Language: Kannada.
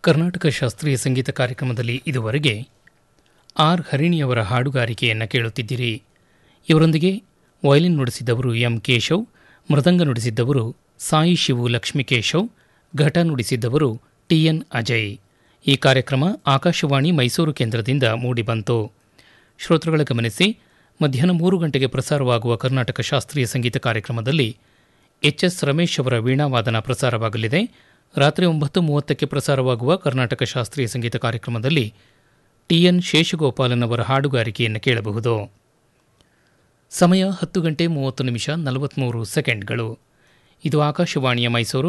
ಕರ್ನಾಟಕ ಶಾಸ್ತ್ರೀಯ ಸಂಗೀತ ಕಾರ್ಯಕ್ರಮದಲ್ಲಿ ಇದುವರೆಗೆ ಆರ್ ಹರಿಣಿಯವರ ಹಾಡುಗಾರಿಕೆಯನ್ನು ಕೇಳುತ್ತಿದ್ದಿರಿ ಇವರೊಂದಿಗೆ ವಯಲಿನ್ ನುಡಿಸಿದ್ದವರು ಎಂ ಕೇಶವ್ ಮೃದಂಗ ನುಡಿಸಿದ್ದವರು ಸಾಯಿ ಶಿವು ಲಕ್ಷ್ಮೀಕೇಶವ್ ಘಟ ನುಡಿಸಿದ್ದವರು ಟಿಎನ್ ಅಜಯ್ ಈ ಕಾರ್ಯಕ್ರಮ ಆಕಾಶವಾಣಿ ಮೈಸೂರು ಕೇಂದ್ರದಿಂದ ಮೂಡಿಬಂತು ಶ್ರೋತೃಗಳ ಗಮನಿಸಿ ಮಧ್ಯಾಹ್ನ ಮೂರು ಗಂಟೆಗೆ ಪ್ರಸಾರವಾಗುವ ಕರ್ನಾಟಕ ಶಾಸ್ತ್ರೀಯ ಸಂಗೀತ ಕಾರ್ಯಕ್ರಮದಲ್ಲಿ ಎಚ್ ಎಸ್ ರಮೇಶ್ ಅವರ ವೀಣಾವಾದನ ಪ್ರಸಾರವಾಗಲಿದೆ ರಾತ್ರಿ ಒಂಬತ್ತು ಮೂವತ್ತಕ್ಕೆ ಪ್ರಸಾರವಾಗುವ ಕರ್ನಾಟಕ ಶಾಸ್ತ್ರೀಯ ಸಂಗೀತ ಕಾರ್ಯಕ್ರಮದಲ್ಲಿ ಟಿಎನ್ ಶೇಷಗೋಪಾಲನ್ ಅವರ ಹಾಡುಗಾರಿಕೆಯನ್ನು ಕೇಳಬಹುದು ಸಮಯ ಹತ್ತು ಗಂಟೆ ಮೂವತ್ತು ನಿಮಿಷ ನಲವತ್ತ್ಮೂರು ಸೆಕೆಂಡ್ಗಳು ಇದು ಆಕಾಶವಾಣಿಯ ಮೈಸೂರು